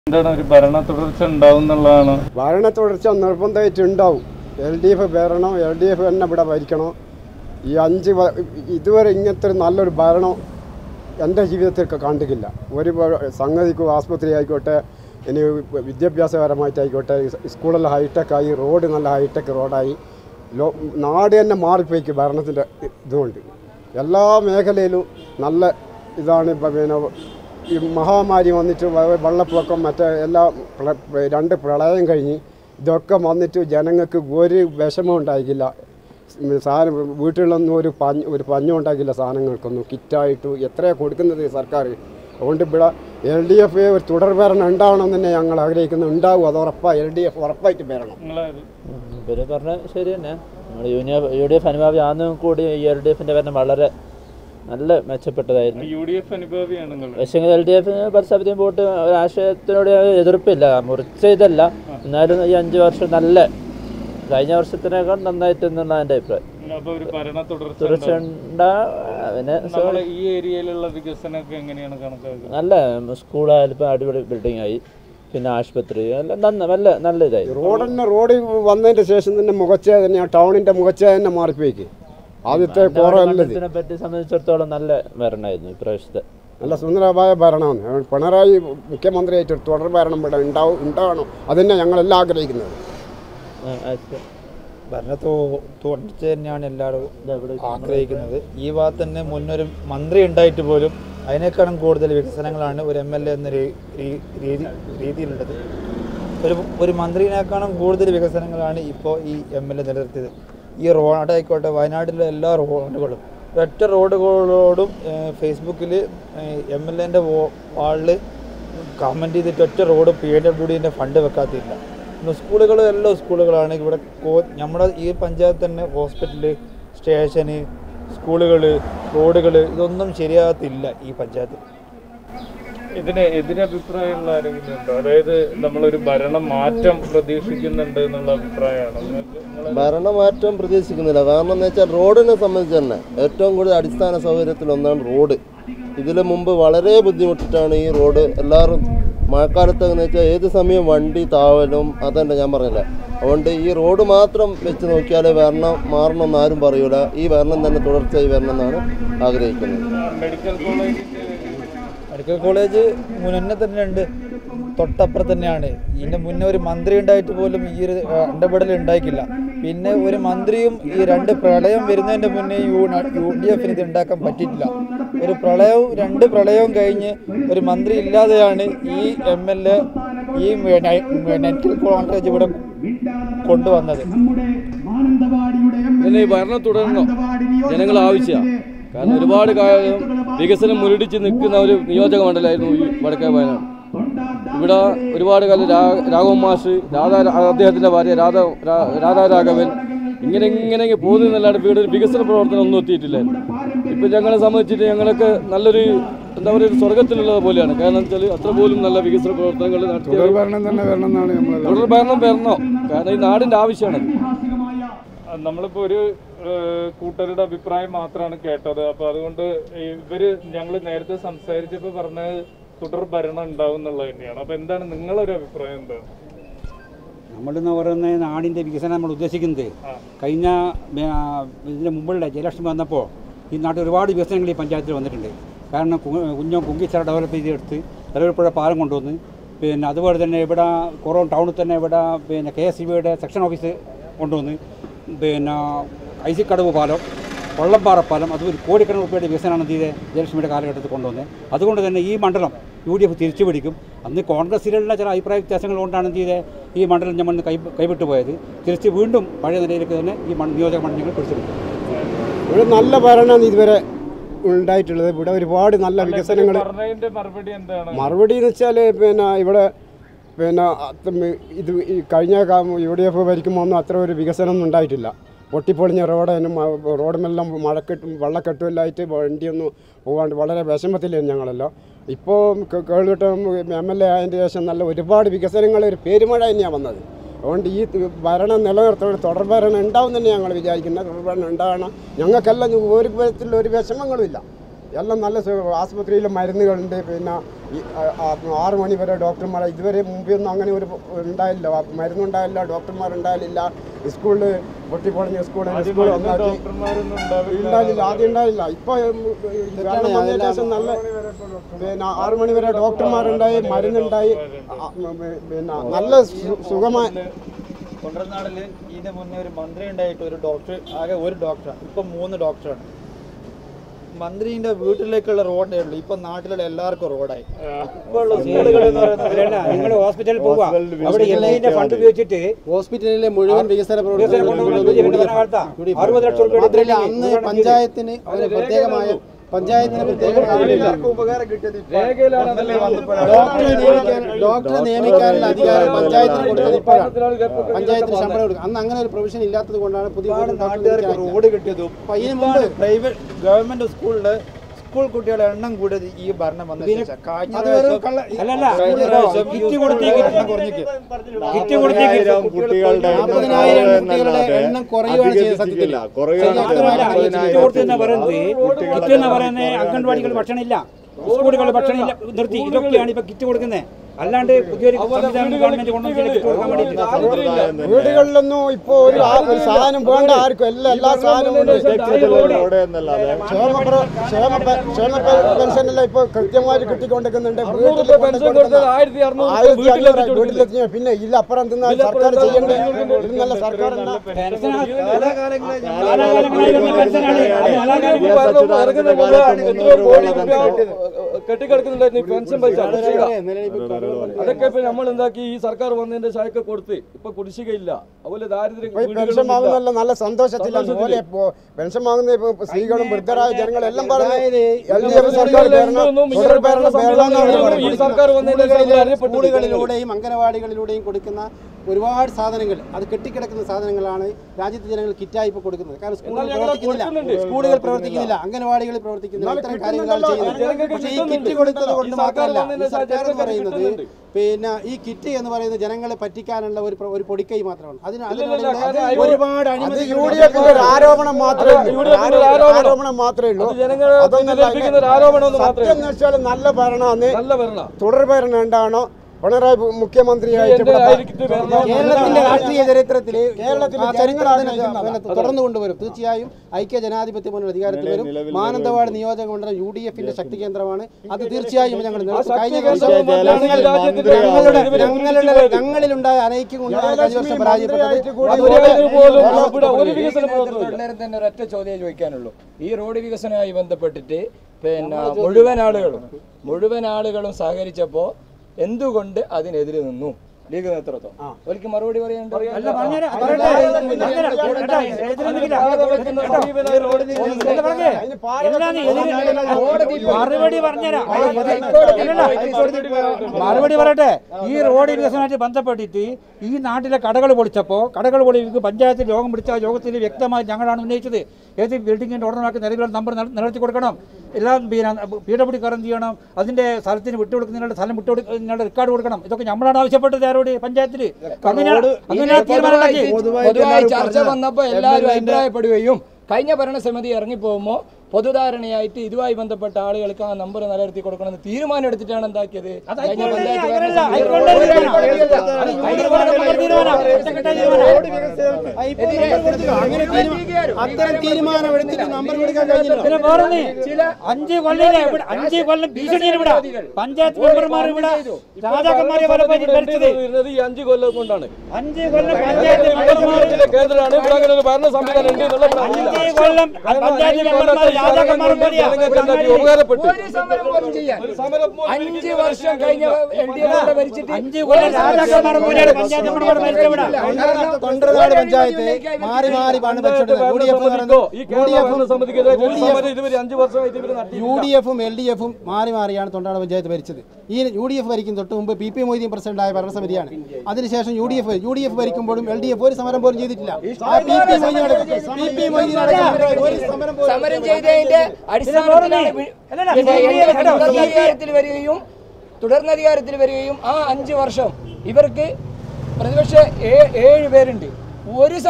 എന്താണ് ഒരു ഭരണ തുടർച്ച ഉണ്ടാവും എന്നുള്ളതാണ് ഭരണ തുടർച്ച നിർബന്ധമായിട്ട് ഉണ്ടാവും എൽ ഡി എഫ് ഭരണം എൽ ഡി എഫ് തന്നെ ഇവിടെ ഭരിക്കണം ഈ അഞ്ച് വ- ഇതുവരെ ഇങ്ങനത്തെ ഒരു നല്ലൊരു ഭരണം എൻ്റെ ജീവിതത്തിൽ കണ്ടിട്ടില്ല ഒരു വ- സംഗതിക്കും ആസ്പത്രി ആയിക്കോട്ടെ ഇനി വിദ്യാഭ്യാസപരമായിട്ടായിക്കോട്ടെ സ്കൂളെല്ലാം ഹൈടെക്കായി റോഡ് നല്ല ഹൈടെക് റോഡായി ലോ നാട് തന്നെ മാറിപ്പോയിക്ക് ഭരണത്തിൻ്റെ ഇതുകൊണ്ട് എല്ലാ മേഖലയിലും നല്ല ഇതാണ് ഇപ്പം പിന്നെ ഈ മഹാമാരി വന്നിട്ട് വ- വെള്ളപ്പൊക്കം മറ്റേ എല്ലാ പ്ര- രണ്ട് പ്രളയം കഴിഞ്ഞ് ഇതൊക്കെ വന്നിട്ട് ജനങ്ങൾക്ക് ഒരു വിഷമം ഉണ്ടായിക്കില്ല ഉം സാധനം വീട്ടിലൊന്നും ഒരു പഞ്ഞ് ഒരു പഞ്ഞും ഉണ്ടാക്കില്ല സാധനങ്ങൾക്കൊന്നും കിറ്റായിട്ട് എത്രയാണ് കൊടുക്കുന്നത് സർക്കാർ അതുകൊണ്ട് ഇവിടെ എൽ ഡി എഫ് ഒരു തുടർ ഭരണം ഉണ്ടാവണമെന്ന് തന്നെ ഞങ്ങൾ ആഗ്രഹിക്കുന്നു ഉണ്ടാവും അത് ഉറപ്പാണ് എൽ ഡി എഫ് ഉറപ്പായിട്ട് വരണം നിങ്ങളെ ഇവര് പറഞ്ഞ ശരി തന്നെ നമ്മൾ യൂണിയ യു ഡി എഫ് അനുഭാവി ആണെന്നും കൂടി ഈ എൽ ഡി എഫിന്റെ ഭരണം വളരെ നല്ല മെച്ചപ്പെട്ടതായിരുന്നു യു ഡി എഫ് അനുഭാവിയാണ് നിങ്ങൾ പക്ഷേ എൽ ഡി എഫ് പരസ്പരം പോയിട്ട് ഒരു ആശയത്തിനോട് എതിർപ്പില്ല മുറിച്ച ഇതല്ല എന്നാലും ഈ അഞ്ച് വർഷം നല്ല കഴിഞ്ഞ വർഷത്തിനേക്കാൾ നന്നായിട്ട് എന്നുള്ള എൻ്റെ അഭിപ്രായം അപ്പൊ ഒരു ഭരണ തുടർച്ച തുടർച്ച ഉണ്ടാ പിന്നെ നമ്മളെ ഈ ഏരിയയിലുള്ള വികസനമൊക്കെ എങ്ങനെയാണ് കണക്കാക്കുക നല്ല സ്കൂളായാലും ഇപ്പം അടിപൊളി ബിൽഡിംഗ് ആയി പിന്നെ ആശുപത്രി എല്ലാം നന്ന നല്ല നല്ല ഇതായി റോഡ് തന്നെ റോഡ് വന്നതിൻ്റെ ശേഷം തന്നെ മുഖച്ച തന്നെ ആ ടൗണിൻ്റെ മുഖച്ച തന്നെ മാറിപ്പോയിക്ക് ആദ്യത്തെ കുറവല്ലത് ഇതിനെ പറ്റി സംബന്ധിച്ചിടത്തോളം നല്ല ഭരണമായിരുന്നു ഇപ്രാവശ്യത്തെ നല്ല സുന്ദരമായ ഭരണമാണ് പിണറായി മുഖ്യമന്ത്രിയായിട്ട് ഒരു തുടർ ഭരണം ഇവിടെ ഉണ്ടാവും ഉണ്ടാവണം അതന്നെ ഞങ്ങളെല്ലാം ആഗ്രഹിക്കുന്നത് ആ, ആശ- ഭരണ തുടർച്ച തന്നെയാണ് എല്ലാവരും ഇതെവിടെ ആഗ്രഹിക്കുന്നത് ഈ ഭാഗത്ത് തന്നെ മുന്നൊരു മന്ത്രി ഉണ്ടായിട്ട് പോലും അതിനേക്കാളും കൂടുതൽ വികസനങ്ങളാണ് ഒരു എം എൽ എ എന്ന രീ- രീ- രീതി രീതിയിലുള്ളത് ഒരു ഒരു മന്ത്രിനേക്കാളും കൂടുതൽ വികസനങ്ങളാണ് ഇപ്പോൾ ഈ എം എൽ എ നിലനിർത്തിയത് ഈ റോഡായിക്കോട്ടെ വയനാട്ടിലെ എല്ലാ റോഡുകളും ഒറ്റ റോഡുകളോടും ഫേസ്ബുക്കിൽ എം എൽ എൻ്റെ വാളിൽ കമൻറ്റ് ചെയ്തിട്ട് ഒറ്റ റോഡ് പി ഡബ്ല്യു ഡിൻ്റെ ഫണ്ട് വെക്കാത്തില്ല പിന്നെ സ്കൂളുകൾ എല്ലാ സ്കൂളുകളാണ് ഇവിടെ കോ നമ്മുടെ ഈ പഞ്ചായത്ത് തന്നെ ഹോസ്പിറ്റല് സ്റ്റേഷന് സ്കൂളുകൾ റോഡുകൾ ഇതൊന്നും ശരിയാകത്തില്ല ഈ പഞ്ചായത്തിൽ ഇതിന് എതിരഭിപ്രായമുള്ള ആരെങ്കിലും ഉണ്ടോ അതായത് നമ്മളൊരു ഭരണ മാറ്റം പ്രതീക്ഷിക്കുന്നുണ്ട് എന്നുള്ള അഭിപ്രായമാണ് നിങ്ങൾക്ക് നിങ്ങളെ ഭരണമാറ്റം പ്രതീക്ഷിക്കുന്നില്ല കാരണം എന്ന് വെച്ചാൽ റോഡിനെ സംബന്ധിച്ച് തന്നെ ഏറ്റവും കൂടുതൽ അടിസ്ഥാന സൗകര്യത്തിൽ ഒന്നാണ് റോഡ് ഇതിൽ മുമ്പ് വളരെ ബുദ്ധിമുട്ടിട്ടാണ് ഈ റോഡ് എല്ലാവരും മഴക്കാലത്ത് എന്ന് വെച്ചാൽ ഏത് സമയം വണ്ടി താവലും അതന്നെ ഞാൻ പറഞ്ഞില്ല അതുകൊണ്ട് ഈ റോഡ് മാത്രം വെച്ച് നോക്കിയാൽ ഭരണം മാറണമെന്ന് ആരും പറയൂല ഈ ഭരണം തന്നെ തുടർച്ചയായി വരണം എന്നാണ് ആഗ്രഹിക്കുന്നത് മെഡിക്കൽ കോളേജിൽ മെഡിക്കൽ കോളേജ് മുന്നേ തന്നെ ഉണ്ട് തൊട്ടപ്പുറത്ത് തന്നെയാണ് ഇതിൻ്റെ മുന്നേ ഒരു മന്ത്രി ഉണ്ടായിട്ട് പോലും ഈ ഒരു ആ, ഇടപെടൽ ഉണ്ടായിക്കില്ല പിന്നെ ഒരു മന്ത്രിയും ഈ രണ്ട് പ്രളയം വരുന്നതിൻ്റെ മുന്നേ യു യു ഡി എഫിന് ഇത് ഉണ്ടാക്കാൻ പറ്റിയിട്ടില്ല ഒരു പ്രളയവും രണ്ട് പ്രളയവും കഴിഞ്ഞ് ഒരു മന്ത്രി ഇല്ലാതെയാണ് ഈ എം എൽ എ ഈ മെഡിക്കൽ കോളേജ് ഇവിടെ കൊണ്ടുവന്നത് ഇതിന് ഈ ഭരണം തുടരണം ജനങ്ങൾ ആവശ്യമാണ് കാരണം ഒരുപാട് കാലം വികസനം മുരടിച്ച് നിൽക്കുന്ന ഒരു നിയോജക മണ്ഡലമായിരുന്നു ഈ വടക്കേ വയനാട് ഇവിടെ ഒരുപാട് കാലം രാ രാഘവൻ മാഷ് രാധാ അദ്ദേഹത്തിൻ്റെ ഭാര്യ രാധ രാ- രാധാ രാഘവൻ ഇങ്ങനെ ഇങ്ങനെ പോകുന്നതല്ലാണ്ട് ഇവിടെ ഒരു വികസന പ്രവർത്തനം ഒന്നും എത്തിയിട്ടില്ലായിരുന്നു ഇപ്പം ഞങ്ങളെ സംബന്ധിച്ചിട്ട് ഞങ്ങളൊക്കെ നല്ലൊരു എന്താ പറയുക ഒരു സ്വർഗത്തിലുള്ളത് പോലെയാണ് കാരണം വെച്ചാൽ അത്ര പോലും നല്ല വികസന പ്രവർത്തനങ്ങൾ നടത്തിയ ഭരണം തന്നെ വരണം എന്നാണ് നമ്മൾ തുടർ ഭരണം വരണം കാരണം ഈ നാടിൻ്റെ ആവശ്യമാണത് നമ്മളിപ്പോ ഒരു ഏഹ്, കൂട്ടരുടെ അഭിപ്രായം മാത്രമാണ് കേട്ടത് അപ്പൊ അതുകൊണ്ട് ഇവര് ഞങ്ങൾ നേരത്തെ സംസാരിച്ചപ്പോ പറഞ്ഞത് തുടർ ഭരണം ഉണ്ടാവും എന്നുള്ളത് തന്നെയാണ് അപ്പൊ എന്താണ് നിങ്ങളൊരു അഭിപ്രായം എന്താണ് നമ്മളെന്ന് പറയുന്ന നാടിൻ്റെ വികസനം നമ്മൾ ഉദ്ദേശിക്കുന്നത് കഴിഞ്ഞ ആ, ഇതിന് മുമ്പുള്ള ജയലക്ഷ്മി വന്നപ്പോൾ ഈ നാട്ടിൽ ഒരുപാട് വികസനങ്ങൾ ഈ പഞ്ചായത്തിൽ വന്നിട്ടുണ്ട് കാരണം കു- കുഞ്ഞം കുങ്കിച്ചാറ ഡെവലപ്പ് ചെയ്തെടുത്ത് തലവരപ്പുഴ പാലം കൊണ്ടുവന്ന് പിന്നെ അതുപോലെ തന്നെ ഇവിടെ കുറവ് ടൗണിൽ തന്നെ ഇവിടെ പിന്നെ കെ എസ് സി ബിയുടെ സെക്ഷൻ ഓഫീസ് കൊണ്ടുവന്ന് പിന്നെ ഐസിക്കടവ് പാലം വള്ളംപാറ പാലം അത് ഒരു കോടിക്കണക്കിന് രൂപയുടെ വികസനമാണ് എന്ത് ചെയ്തത് ജയലക്ഷ്മിയുടെ കാലഘട്ടത്തിൽ കൊണ്ടുവന്നത് അതുകൊണ്ട് തന്നെ ഈ മണ്ഡലം യു ഡി എഫ് തിരിച്ചു പിടിക്കും അന്ന് കോൺഗ്രസിലുള്ള ചില അഭിപ്രായ വ്യത്യാസങ്ങൾ കൊണ്ടാണ് എന്ത് ചെയ്തത് ഈ മണ്ഡലം നമ്മൾ കൈ കൈവിട്ടു പോയത് തിരിച്ച് വീണ്ടും പഴയ നിലയിലേക്ക് തന്നെ ഈ മണ്ഡ- നിയോജക മണ്ഡലങ്ങൾ പിടിച്ചു പിടിക്കും ഇവിടെ നല്ല ഭരണമാണ് ഇതുവരെ ഉണ്ടായിട്ടുള്ളത് ഇവിടെ ഒരുപാട് നല്ല വികസനങ്ങൾ പറഞ്ഞതിന്റെ മറുപടി എന്താണ് മറുപടി എന്ന് വെച്ചാൽ പിന്നെ ഇവിടെ പിന്നെ അത് മി- ഇത് ഈ കഴിഞ്ഞ കാ- യു ഡി എഫ് ഭരിക്കുമ്പോൾ ഒന്നും അത്ര ഒരു വികസനം ഒന്നും ഉണ്ടായിട്ടില്ല പൊട്ടിപ്പൊളിഞ്ഞ റോഡതിനും റോഡുമെല്ലാം മഴക്കെട്ടും വെള്ളക്കെട്ടുമെല്ലായിട്ട് വണ്ടിയൊന്നും പോകാണ്ട് വളരെ വിഷമത്തിലായിരുന്നു ഞങ്ങളെല്ലാം ഇപ്പോൾ കേൾവിട്ടം എം എൽ എ ആയതിൻ്റെ ശേഷം നല്ല ഒരുപാട് വികസനങ്ങൾ ഒരു പെരുമഴ തന്നെയാണ് വന്നത് അതുകൊണ്ട് ഈ ഭരണം നിലനിർത്തണം തുടർ ഭരണം ഉണ്ടാവും തന്നെ ഞങ്ങൾ വിചാരിക്കുന്നത് തുടർ ഭരണം ഉണ്ടാവണം ഞങ്ങൾക്കെല്ലാം ഒരു വിധത്തിലുള്ള ഒരു വിഷമങ്ങളും ഇല്ല എല്ലാം നല്ല സു- ആശുപത്രിയിൽ മരുന്നുകളുണ്ട് പിന്നെ ഈ, ആ, ആ, ആറ് മണി വരെ ഡോക്ടർമാർ ഇതുവരെ മുമ്പൊന്നും അങ്ങനെ ഒരു ഉണ്ടായില്ല ആ, മരുന്നുണ്ടായില്ല ഡോക്ടർമാരുണ്ടായില്ല സ്കൂളിൽ പൊട്ടിപ്പൊളിഞ്ഞ സ്കൂളിൽ സ്കൂൾ ഒന്നാക്കി ഡോക്ടർമാരൊന്നും ഉണ്ടാവില്ല ഉണ്ടായില്ല ആദ്യം ഉണ്ടായില്ല ഇപ്പൊ ഭരണം വന്നതിന് ശേഷം നല്ല പിന്നെ ആറു മണി വരെ ഡോക്ടർമാരുണ്ടായി മരുന്നുണ്ടായി ആ, ഉം, പിന്നെ നല്ല സു- സുഖമായി കൊണ്ടനാടിൽ ഇതിന്റെ മുന്നേ ഒരു മന്ത്രി ഉണ്ടായിട്ട് ഒരു ഡോക്ടർ ആകെ ഒരു ഡോക്ടറാണ് ഇപ്പം മൂന്ന് ഡോക്ടറാണ് മന്ത്രിന്റെ വീട്ടിലേക്കുള്ള റോഡേ ഉള്ളൂ ഇപ്പൊ നാട്ടിലുള്ള എല്ലാവർക്കും റോഡായി ഇപ്പോൾ ഉള്ള സ്കൂളുകൾ എന്ന് പറയുന്നത് അതല്ല നിങ്ങൾ ഹോസ്പിറ്റലിൽ പോവാ അവിടെ എല്ലാം ഫണ്ട് ഉപയോഗിച്ചിട്ട് ഹോസ്പിറ്റലിലെ മുഴുവൻ വികസന വികസനം കൊണ്ടുവന്നത് ബി ജെ പി ഭരണ കാലത്താ. അറുപത് ലക്ഷം രൂപ മാത്രമല്ല അന്ന് പഞ്ചായത്തിന് ഒരു പ്രത്യേകമായ പഞ്ചായത്തിന് പ്രത്യേകമായ ഡോക്ടറെ നിയമിക്കാൻ ഡോക്ടറെ നിയമിക്കാനുള്ള അധികാരം പഞ്ചായത്തിന് കൊടുത്തത് ഇപ്പോഴാണ് പഞ്ചായത്തിന് ശമ്പളം കൊടുക്കുക അന്ന് അങ്ങനെ ഒരു പ്രൊവിഷൻ ഇല്ലാത്തത് കൊണ്ടാണ് പുതിയ ഒരുപാട് ഡോക്ടറെ നാട്ടുകാർക്ക് നിയമിക്കാൻ റോഡ് കിട്ടിയതും അപ്പൊ ഇതിന് മുമ്പ് പ്രൈവറ്റ് ഗവൺമെന്റ് സ്കൂളില് സ്കൂൾ കുട്ടികളുടെ എണ്ണം കൂടിയത് ഈ ഭരണം വന്ന ശേഷം കഴിഞ്ഞ അത് ഒരു പ്രാവശ്യം- കള്ള- അല്ലല്ല കഴിഞ്ഞ പ്രാവശ്യം ഈ കിറ്റ് സ്കൂളിലെ കൊടുത്തേക്ക് എണ്ണം കുറഞ്ഞിക്ക് കിറ്റ് കൊടുത്തേക്ക് കുട്ടികളുടെ നാൽപ്പതിനായിരം കുട്ടികളുടെ എണ്ണം കുറയുകയാണ് ചെയ്തത് സത്യത്തിൽ മാത്രമല്ല കിറ്റ് കൊടുത്തെന്ന് പറയുന്നത് കിറ്റ് എന്ന് പറയുന്നത് അംഗൻവാടികൾ ഭക്ഷണം ഇല്ല സ്കൂളുകളിൽ ഭക്ഷണം ഇല്ല നിർത്തി ഇതൊക്കെയാണ് ഇപ്പൊ കിറ്റ് കൊടുക്കുന്നത് അല്ലാണ്ട് പുതിയൊരു സംവിധാനം ഗവൺമെന്റ് കൊണ്ടുവന്നില്ല കിറ്റ് കൊടുക്കാൻ വേണ്ടിയിട്ട് വീടുകളിലൊന്നും ഇപ്പൊ ഒരു ആ- ഒരു സാധനം വേണ്ട ആർക്കും എല്ലാ എല്ലാ സാധനവും ഉണ്ട് ക്ഷേമ പ്ര- ക്ഷേമ പെ- ക്ഷേമ പെ- പെൻഷനെല്ലാം ഇപ്പൊ കൃത്യമായിട്ട് കിട്ടിക്കൊണ്ടിരിക്കുന്നുണ്ട് വീട്ടിൽ പെൻഷൻ കൊടുത്തത് ആയിരത്തി അറുന്നൂറ് ആയിരത്തി അഞ്ഞൂറ് വീട്ടിലെത്തിച്ചു വീട്ടിലെത്തി പിന്നെ ഇതിൽ അപ്പുറം തിന്നാൽ സർക്കാർ ചെയ്യണ്ടേ ഇത് നല്ല സർക്കാർ എന്നാ പെൻഷൻ കാലാകാലങ്ങളായി നമ്മൾ കാലാകാലങ്ങളായി വന്ന പെൻഷനാണ് അത് കാലാകാലം കെട്ടിക്കിടക്കുന്നുണ്ടായിരുന്നു ഈ പെൻഷൻ പൈസ കുടിശ്ശിക. അതൊക്കെ ഇപ്പൊ നമ്മൾ എന്താക്കി ഈ സർക്കാർ വന്നതിന്റെ ശാഖ കൊടുത്ത് ഇപ്പൊ കുടിശ്ശികയില്ല അതുപോലെ ദാരിദ്ര്യ ഇപ്പൊ ഈ പെൻഷൻ വീടുകളിലൊന്നും ഇല്ല. വാങ്ങുന്നല്ല നല്ല സന്തോഷത്തിലാണ് പോലെ ഇപ്പോ പെൻഷൻ വാങ്ങുന്ന ഇപ്പൊ സ്ത്രീകളും വൃദ്ധരായ ജനങ്ങളെല്ലാം പറഞ്ഞു എൽ ഡി എഫ് സർക്കാർ ഭരണം ഒന്നും ഈ തുടർ ഭരണം വേണമെന്നാണ് ഈ പറയുന്നത്. സർക്കാർ വന്നതിന്റെ ശേഷം നമ്മൾ അറിയപ്പെട്ടിരിക്കുന്നത്. സ്കൂളുകളിലൂടെയും അംഗനവാടികളിലൂടെയും കൊടുക്കുന്ന ഒരുപാട് സാധനങ്ങൾ അത് കെട്ടിക്കിടക്കുന്ന സാധനങ്ങളാണ് രാജ്യത്തെ ജനങ്ങൾ കിറ്റായി ഇപ്പോൾ കൊടുക്കുന്നത് കാരണം സ്കൂളുകൾ എന്നാൽ ഞങ്ങൾ പ്രവർത്തിക്കുന്നില്ല കൊടുക്കുന്നുണ്ട്. സ്കൂളുകൾ പ്രവർത്തിക്കുന്നില്ല അംഗനവാടികളിൽ പ്രവർത്തിക്കുന്നില്ല എന്നാൽ ഇത്തരം കാര്യങ്ങളാണ് കിട്ടുന്നുണ്ടല്ലോ. ചെയ്യുന്നത് ജനങ്ങൾക്ക് പക്ഷേ ഈ കിട്ടുന്നുണ്ട്. കിറ്റ് കൊടുത്തത് കൊണ്ട് ഈ സർക്കാർ മാത്രമല്ല ഈ വന്നതിന് സർക്കാർ എന്ന് ജനങ്ങൾക്ക് പറയുന്നത് കിട്ടുന്നുണ്ട്. പിന്നെ ഈ കിറ്റ് എന്ന് പറയുന്നത് ജനങ്ങളെ പറ്റിക്കാനുള്ള ഒരു പ്ര- ഒരു പൊടിക്കൈ മാത്രമാണ് അതിന് ഇല്ലില്ല, അതിനുള്ള കാരണം അയ്യോ- ഒരുപാട് അത് അഴിമതി യു ഡി എഫിന്റെ ഒരു ആരോപണം മാത്രമേ അതെ, ഉള്ളൂ യു ഡി എഫിന്റെ ഒരു ആരോപണം. ആരോപണം മാത്രമേ ഉള്ളൂ അത് ജനങ്ങളെ അതൊന്നല്ല തെറ്റിദ്ധരിപ്പിക്കുന്ന ഒരു ആരോപണം എന്ന് മാത്രമേ സത്യം എന്ന് വെച്ചാൽ നല്ല ഭരണമാണ് നല്ല ഭരണ തുടർ ഭരണം ഉണ്ടാണോ പിണറായി മു- മുഖ്യമന്ത്രിയായിട്ട് ഇവിടെ ആയിരിക്കും ഭരണം. കേരളത്തിന്റെ രാഷ്ട്രീയ ചരിത്രത്തിൽ കേരളത്തിലെ ആ ജനങ്ങളാണ് ചരിത്രത്തിന് നയിക്കുന്നത്. തുടർന്നു കൊണ്ടുവരും തീർച്ചയായും ഐക്യ ജനാധിപത്യ മുന്നണി അധികാരത്തിൽ വരും മാനന്തവാട് നിയോജക മണ്ഡലം യു ഡി എഫിന്റെ ശക്തി കേന്ദ്രമാണ് അത് തീർച്ചയായും ഞങ്ങൾ നിലനിർത്തും. കഴിഞ്ഞ വർഷം കേന്ദ്രം രാജ്യത്തിന്റെ ഞങ്ങളുടെ ഇതുവരെ ഞങ്ങളുടെ ഞങ്ങളിലുണ്ടായ അനൈക്യം കൊണ്ടാണ് കഴിഞ്ഞ വർഷം പരാജയപ്പെട്ടത് കൂടി ഒരു രാജ്യത്ത് പോലും ഇവിടെ ഒരു വികസന പ്രവർത്തനമില്ല എല്ലാവരും തന്നെ ഒരൊറ്റ ചോദ്യം ചോദിക്കാനുള്ളൂ ഈ റോഡ് വികസനവുമായി ബന്ധപ്പെട്ടിട്ട് പിന്നെ മുഴുവൻ ആളുകളും മുഴുവൻ ആളുകളും സഹകരിച്ചപ്പോ എന്തുകൊണ്ട് അതിനെതിരെ നിന്നു ലീഗ് നേതൃത്വം ഒരിക്കൽ മറുപടി പറയാനുണ്ട് അല്ല പറഞ്ഞുതരാം പറയട്ടെ പറഞ്ഞുതരാം കേട്ടാ എതിരൊന്നുമില്ല എന്താ പറഞ്ഞേ എന്താണ് എതിര് മറുപടി പറഞ്ഞുതരാം മറുപടി പറയട്ടെ ഈ റോഡ് വികസനമായിട്ട് ബന്ധപ്പെട്ടിട്ട് ഈ നാട്ടിലെ കടകൾ പൊളിച്ചപ്പോൾ കടകൾ പൊളിക്ക് പഞ്ചായത്തിൽ യോഗം പിടിച്ച യോഗത്തിൽ വ്യക്തമായി ഞങ്ങളാണ് ഉന്നയിച്ചത് ഏത് ബിൽഡിങ്ങിന്റെ ഓർഡറാക്കി നിലവിലുള്ള നമ്പർ നില- നിലനിർത്തി കൊടുക്കണം എല്ലാം പിന്നെ പി ഡബ്ല്യു കറന്റ് ചെയ്യണം അതിന്റെ സ്ഥലത്തിന് വിട്ടുകൊടുക്കുന്നതിനുള്ള സ്ഥലം വിട്ടുകൊടുക്കുന്നതിനുള്ള റെക്കോർഡ് കൊടുക്കണം ഇതൊക്കെ നമ്മളാണ് ആവശ്യപ്പെട്ടത് ആരോട് പഞ്ചായത്തിൽ അങ്ങനെ അങ്ങനെ ആ തീരുമാനം ഉണ്ടാക്കി പൊതുവായി ചർച്ച വന്നപ്പോൾ എല്ലാവരും അഭിപ്രായപ്പെടുകയും കഴിഞ്ഞ ഭരണസമിതി ഇറങ്ങിപ്പോകുമ്പോൾ പൊതുധാരണയായിട്ട് ഇതുമായി ബന്ധപ്പെട്ട ആളുകൾക്ക് ആ നമ്പർ നിലനിർത്തി കൊടുക്കണമെന്ന് തീരുമാനം എടുത്തിട്ടാണ് എന്താക്കിയത് അത് കഴിഞ്ഞ ഹൈക്കോടതി പഞ്ചായത്ത് അങ്ങനെയല്ല. ഭരണസമിതി ഹൈക്കോടതി ഒരു തീരുമാനം. തീരുമാനം. അത് ഹൈക്കോടതി തീരുമാനം. ഒറ്റക്കെട്ട തീരുമാനം. അങ്ങനെ തീരുമാനം- അത്തരം തീരുമാനം എടുത്തിട്ട് നമ്പർ കൊടുക്കാൻ കഴിഞ്ഞില്ല പിന്നെ വേറൊന്ന് അഞ്ച് കൊല്ലം ഇവിടെ അഞ്ച് കൊല്ലം ഭീഷണിയാണ് ഇവിടെ പഞ്ചായത്ത് മെമ്പർമാർ ഇവിടെ രാജാക്കന്മാരെ പോലെ ഭരിച്ചത് വരുന്നത് ഈ അഞ്ചു കൊല്ലം കൊണ്ടാണ് അഞ്ച് കൊല്ലം പഞ്ചായത്ത് മെമ്പർമാർ ഇതിന്റെ കേന്ദ്രമാണ് ഇവിടെ അങ്ങനെ ഒരു ഭരണ സംവിധാനം ഉണ്ട് എന്നുള്ള ഇവിടെ അറിയില്ല. അഞ്ച് കൊല്ലം പഞ്ചായത്ത് മെമ്പർമാർ രാജാക്കന്മാർ പോലെയാ ജനങ്ങൾക്ക് എന്താക്കി ഉപകാരപ്പെട്ടു ഒരു സമരം പോലും ചെയ്യാൻ സമരം പോലും അഞ്ച് വർഷം കഴിഞ്ഞ എൽ ഡി എഫ് ഭരിച്ചിട്ട് അഞ്ച് കൊല്ലം രാജാക്കന്മാർ പോലെയാണ് പഞ്ചായത്ത് മെമ്പർമാർ ഭരിച്ചത് ഇവിടെ തൊണ്ടർനാട് പഞ്ചായത്ത് മാറി മാറി ആണ് ഭരിച്ചിട്ടുള്ളത് യു ഡി എഫ് സമിതിക്കോ ഈ കേരള ഭരണ സമിതിക്കെതിരെ ഒരു സമരം ഇതുവരെ അഞ്ചു വർഷമായിട്ട് ഇവർ നടത്തി യു ഡി എഫും എൽ ഡി എഫും മാറി മാറിയാണ് തൊണ്ടാട് പഞ്ചായത്ത് ഭരിച്ചത് ഈ യു ഡി എഫ് ഭരിക്കും തൊട്ട് മുമ്പ് പി പി മൊയ്തീൻ പ്രസിഡന്റായ ഭരണസമിതിയാണ് അതിനുശേഷം U D F U D F ഭരിക്കുമ്പോഴും എൽ ഡി എഫ് ഒരു സമരം പോലും ചെയ്തിട്ടില്ല ആ പി പി മൊയ്തീൻ അടക്കം- പി പി മൊയ്തീൻ അടക്കം ഒരു സമരം പോലും സമരം ചെയ്തതിന്റെ അടിസ്ഥാനത്തിലാണ് വി- അല്ലല്ല, പിന്നെ ഇത് എൽ ഡി എഫ് കേട്ടോ, തുടർന്നധികാരത്തിൽ വരികയും തുടർന്നധികാരത്തിൽ വരികയും ആ അഞ്ച് വർഷം ഇവർക്ക് പ്രതിപക്ഷ ഏ- ഏഴ് പേരുണ്ട് ഒരു സമരം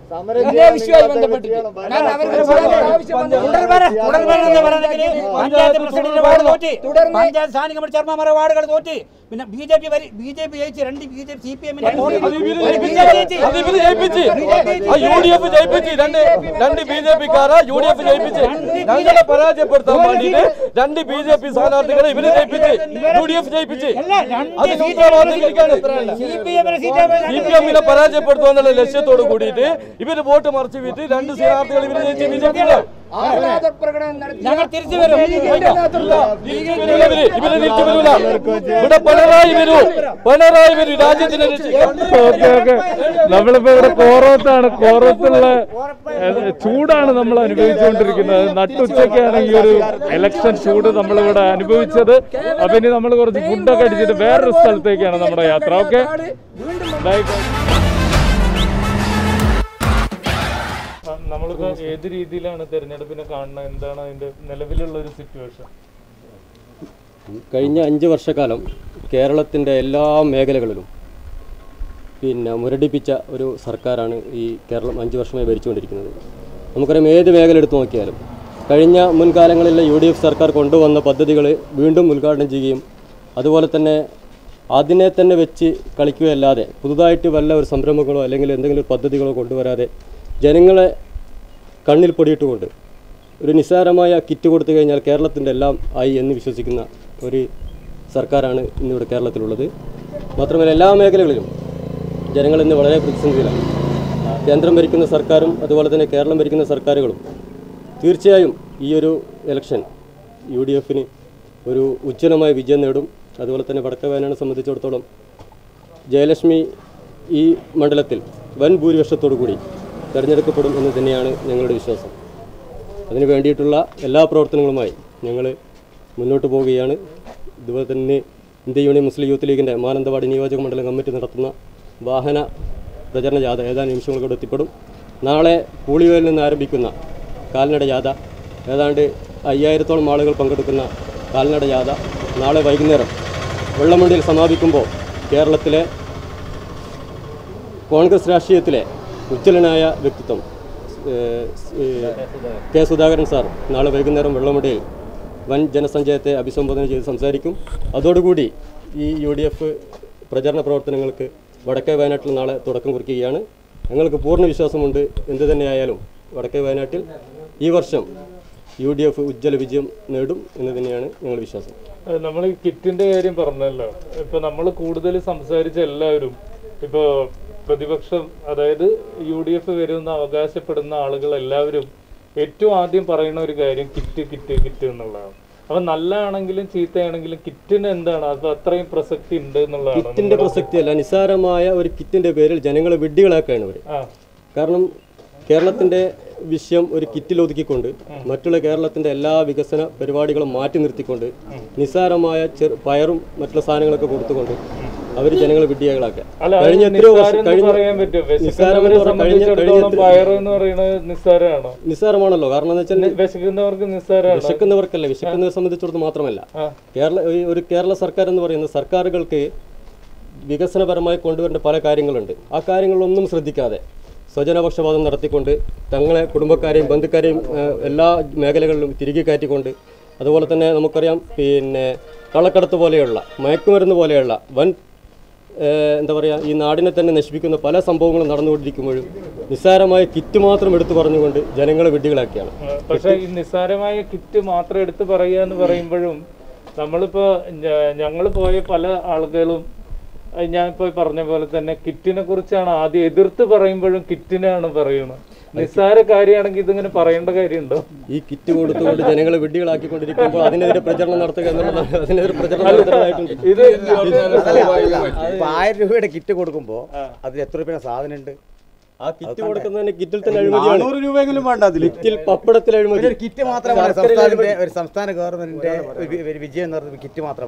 ഇതേ വിഷയവുമായി ബന്ധപ്പെട്ടിട്ട് കാരണം അവർക്ക് പോരാട്ട ആവശ്യം വന്നപ്പോൾ പഞ്ചായത്ത് പ്രസിഡന്റിന്റെ വാർഡ് തോറ്റി തുടർന്ന് പഞ്ചായത്ത് സ്ഥാനിക കമ്മിറ്റി ചെയർമാൻമാരുടെ വാർഡുകൾ തോറ്റി പിന്നെ B J P B J P ജയിച്ച് രണ്ട് B J P C P എമ്മിന്റെ അത് ഇവര് ജയിപ്പിച്ച് ആ യു ഡി എഫ് ജയിപ്പിച്ച് രണ്ട് രണ്ട് ബി ജെ പിക്കാരെ യു ഡി എഫ് ജയിപ്പിച്ച് ഞങ്ങളെ പരാജയപ്പെടുത്താൻ വേണ്ടിയിട്ട് രണ്ട് ബി ജെ പി സ്ഥാനാർത്ഥികളെ ഇവര് ജയിപ്പിച്ച് യു ഡി എഫ് ജയിപ്പിച്ച് അതിന് ഉത്തരവാദിത്തം സി പി എമ്മിന്റെ സീറ്റ് സി പി എമ്മിനെ പരാജയപ്പെടുത്തുക എന്നുള്ള ലക്ഷ്യത്തോട് കൂടിയിട്ട് ഇവര് വോട്ട് മറിച്ച് വിറ്റ് രണ്ട് സ്ഥാനാർത്ഥികൾ ഇവര് ജയിച്ച് ബി ജെ പിയിലെ ആഹ്ലാദ പ്രകടനം നടത്തി ഞങ്ങൾ തിരിച്ചു വരും ഇതിന്റെ നേതൃത്വം ഇവര് ഇവര് തിരിച്ചു വരൂല ഇവിടെ പിണറായി വരൂ പിണറായി വരൂ രാജ്യത്തിനെ രക്ഷിക്കാൻ ഓക്കെ ഓക്കെ നമ്മളിപ്പോ ഇവിടെ കോറത്താണ് കോറത്തുള്ള ഏഹ്, ചൂടാണ് നമ്മൾ അനുഭവിച്ചുകൊണ്ടിരിക്കുന്നത് നട്ടുച്ചയ്ക്കാണ് ഈ ഒരു ഇലക്ഷൻ ചൂട് നമ്മളിവിടെ അനുഭവിച്ചത് അപ്പൊ ഇനി നമ്മൾ കുറച്ച് ഫുഡൊക്കെ അടിച്ചിട്ട് വേറൊരു സ്ഥലത്തേക്കാണ് നമ്മുടെ യാത്ര ഓക്കെ നമ്മളിപ്പോ ഏത് രീതിയിലാണ് തെരഞ്ഞെടുപ്പിനെ കാണുന്നത് എന്താണ് അതിന്റെ നിലവിലുള്ള ഒരു സിറ്റുവേഷൻ കഴിഞ്ഞ അഞ്ച് വർഷക്കാലം കേരളത്തിൻ്റെ എല്ലാ മേഖലകളിലും പിന്നെ മുരടിപ്പിച്ച ഒരു സർക്കാരാണ് ഈ കേരളം അഞ്ച് വർഷമായി ഭരിച്ചുകൊണ്ടിരിക്കുന്നത് നമുക്കറിയാം ഏത് മേഖല എടുത്തു നോക്കിയാലും കഴിഞ്ഞ മുൻകാലങ്ങളിലെ യു ഡി എഫ് സർക്കാർ കൊണ്ടുവന്ന പദ്ധതികൾ വീണ്ടും ഉദ്ഘാടനം ചെയ്യുകയും അതുപോലെ തന്നെ അതിനെ തന്നെ വെച്ച് കളിക്കുകയല്ലാതെ പുതുതായിട്ട് വല്ല ഒരു സംരംഭങ്ങളോ അല്ലെങ്കിൽ എന്തെങ്കിലും ഒരു പദ്ധതികളോ കൊണ്ടുവരാതെ ജനങ്ങളെ കണ്ണിൽ പൊടിയിട്ടുകൊണ്ട് ഒരു നിസ്സാരമായ കിറ്റ് കൊടുത്തു കഴിഞ്ഞാൽ കേരളത്തിൻ്റെ എല്ലാം ആയി എന്ന് വിശ്വസിക്കുന്ന ഒരു സർക്കാരാണ് ഇന്നിവിടെ കേരളത്തിലുള്ളത് മാത്രമല്ല എല്ലാ മേഖലകളിലും ജനങ്ങൾ ഇന്ന് വളരെ പ്രതിസന്ധിയിലാണ് കേന്ദ്രം ഭരിക്കുന്ന സർക്കാരും അതുപോലെ തന്നെ കേരളം ഭരിക്കുന്ന സർക്കാരുകളും തീർച്ചയായും ഈ ഒരു ഇലക്ഷൻ യു ഡി എഫിന് ഒരു ഉജ്ജ്വലമായ വിജയം നേടും അതുപോലെ തന്നെ വടക്ക വയനാടിനെ സംബന്ധിച്ചിടത്തോളം ജയലക്ഷ്മി ഈ മണ്ഡലത്തിൽ വൻ ഭൂരിപക്ഷത്തോടു കൂടി തിരഞ്ഞെടുക്കപ്പെടും എന്ന് തന്നെയാണ് ഞങ്ങളുടെ വിശ്വാസം അതിന് വേണ്ടിയിട്ടുള്ള എല്ലാ പ്രവർത്തനങ്ങളുമായി ഞങ്ങൾ മുന്നോട്ട് പോവുകയാണ് ഇതുപോലെ തന്നെ ഇന്ത്യ യൂണിയൻ മുസ്ലിം യൂത്ത് ലീഗിൻ്റെ മാനന്തവാടി നിയോജക മണ്ഡലം കമ്മിറ്റി നടത്തുന്ന വാഹന പ്രചരണ ജാഥ ഏതാനും നിമിഷങ്ങൾക്കൂടെ എത്തിപ്പെടും നാളെ പൂളിയോയിൽ നിന്ന് ആരംഭിക്കുന്ന കാൽനട ജാഥ ഏതാണ്ട് അയ്യായിരത്തോളം ആളുകൾ പങ്കെടുക്കുന്ന കാൽനട ജാഥ നാളെ വൈകുന്നേരം വെള്ളമുണ്ടിയിൽ സമാപിക്കുമ്പോൾ കേരളത്തിലെ കോൺഗ്രസ് രാഷ്ട്രീയത്തിലെ ഉജ്ജ്വലനായ വ്യക്തിത്വം ഏഹ്, ഏഹ്, കെ സുധാകരൻ സാർ നാളെ വൈകുന്നേരം വെള്ളമുടിയിൽ വൻ ജനസഞ്ചയത്തെ അഭിസംബോധന ചെയ്ത് സംസാരിക്കും അതോടുകൂടി ഈ യു ഡി എഫ് പ്രചരണ പ്രവർത്തനങ്ങൾക്ക് വടക്കേ വയനാട്ടിൽ നാളെ തുടക്കം കുറിക്കുകയാണ് ഞങ്ങൾക്ക് പൂർണ്ണ വിശ്വാസമുണ്ട് എന്തു തന്നെയായാലും വടക്കേ വയനാട്ടിൽ ഈ വർഷം യു ഡി എഫ് ഉജ്ജ്വല വിജയം നേടും എന്ന് തന്നെയാണ് ഞങ്ങളുടെ വിശ്വാസം നമ്മൾ ഈ കിറ്റിന്റെ കാര്യം പറഞ്ഞല്ലോ ഇപ്പൊ നമ്മൾ കൂടുതൽ സംസാരിച്ച എല്ലാവരും ഇപ്പൊ പ്രതിപക്ഷം അതായത് യു ഡി എഫ് വരുമെന്ന് അവകാശപ്പെടുന്ന ആളുകൾ എല്ലാവരും ഏറ്റവും ആദ്യം പറയുന്ന ഒരു കാര്യം കിറ്റ് കിറ്റ് കിറ്റ് എന്നുള്ളതാണ് അപ്പൊ നല്ലതാണെങ്കിലും ചീത്തയാണെങ്കിലും കിറ്റിന് എന്താണ് അത് അത്രയും പ്രസക്തി ഉണ്ട് എന്നുള്ളതാണ് കിറ്റിന്റെ പ്രസക്തിയല്ല നിസ്സാരമായ ഒരു കിറ്റിന്റെ പേരിൽ ജനങ്ങളെ വിഡ്ഢികളാക്കുകയാണ് ഇവർ ആ കാരണം കേരളത്തിന്റെ വിഷയം ഒരു കിറ്റിൽ ഒതുക്കിക്കൊണ്ട് മറ്റുള്ള കേരളത്തിന്റെ എല്ലാ വികസന പരിപാടികളും മാറ്റി നിർത്തിക്കൊണ്ട് നിസ്സാരമായ ചെറു പയറും മറ്റുള്ള സാധനങ്ങളൊക്കെ കൊടുത്തുകൊണ്ട് അവർ ജനങ്ങളെ വിഡ്ഢികളാക്കുക അല്ല അത് കഴിഞ്ഞ എത്രയോ വർഷം നിസ്സാരം എന്ന് കഴിഞ്ഞ പറയാൻ പറ്റുമോ നിസ്സാരം വിശക്കുന്നവരെ എന്ന് പറഞ്ഞാൽ കഴിഞ്ഞ കഴിഞ്ഞ സംബന്ധിച്ചിടത്തോളം എത്ര- പയർ എന്ന് പറയുന്നത് നിസ്സാരമാണോ നിസ്സാരമാണല്ലോ കാരണം എന്ന് വെച്ചാൽ വിശക്കുന്നവർക്ക് നിസ്സാരമാണോ വിശക്കുന്നവർക്കല്ല വിശക്കുന്നവരെ സംബന്ധിച്ചിടത്തോളം മാത്രമല്ല ആ. കേരള ഈ ഒരു കേരള സർക്കാർ എന്ന് പറയുന്ന സർക്കാരുകൾക്ക് വികസനപരമായി കൊണ്ടുവരേണ്ട പല കാര്യങ്ങളുണ്ട് ആ കാര്യങ്ങളൊന്നും ശ്രദ്ധിക്കാതെ സ്വജനപക്ഷപാതം നടത്തിക്കൊണ്ട് തങ്ങളെ കുടുംബക്കാരെയും ബന്ധുക്കാരെയും ഏഹ്, എല്ലാ മേഖലകളിലും തിരികെ കയറ്റിക്കൊണ്ട് അതുപോലെ തന്നെ നമുക്കറിയാം പിന്നെ കള്ളക്കടത്ത് പോലെയുള്ള മയക്കുമരുന്ന് പോലെയുള്ള വൻ ഏഹ്, എന്താ പറയുക ഈ നാടിനെ തന്നെ നശിപ്പിക്കുന്ന പല സംഭവങ്ങളും നടന്നുകൊണ്ടിരിക്കുമ്പോഴും നിസ്സാരമായ കിറ്റ് മാത്രം എടുത്തു പറഞ്ഞുകൊണ്ട് ജനങ്ങളെ വിഡ്ഢികളാക്കിയാണ് പക്ഷെ ഈ നിസ്സാരമായ കിറ്റ് മാത്രം എടുത്ത് പറയുക എന്ന് പറയുമ്പോഴും നമ്മളിപ്പോ ഞങ്ങൾ പോയ പല ആളുകളും അത് ഞാനിപ്പോ പറഞ്ഞ പോലെ തന്നെ കിറ്റിനെ കുറിച്ചാണ് ആദ്യം എതിർത്ത് പറയുമ്പോഴും കിറ്റിനാണ് പറയുന്നത് നിസ്സാര കാര്യമാണെങ്കിൽ ഇതിങ്ങനെ പറയേണ്ട കാര്യമുണ്ടോ ഈ കിറ്റ് കൊടുത്തുകൊണ്ട് ജനങ്ങളെ വിഡ്ഢികളാക്കിക്കൊണ്ടിരിക്കുമ്പോൾ അതിനെതിരെ പ്രചരണം നടത്തുക എന്നുള്ളത് അതിനെതിരെ പ്രചരണം നടത്തേണ്ടതായിട്ടുണ്ട് ഇത് ഇപ്പൊ ആയിരം രൂപയുടെ കിറ്റ് കൊടുക്കുമ്പോ അതിൽ എത്ര രൂപയുടെ സാധനം ഉണ്ട് ആ കിറ്റ് കൊടുക്കുന്നതിന് കിറ്റിൽ തന്നെ അഴിമതിയാണ് നാനൂറ് രൂപയെങ്കിലും വേണ്ട അതിൽ കിറ്റിൽ പപ്പടത്തിൽ അഴിമതി ഒരു കിറ്റ് മാത്രമാണ് ശർക്കരയിൽ സംസ്ഥാനത്തിന്റെ അഴിമതി. ഒരു സംസ്ഥാന ഗവൺമെന്റിന്റെ ഒരു വി- ഒരു വിജയം എന്ന് പറയുന്നത് കിറ്റ് മാത്രമാണോ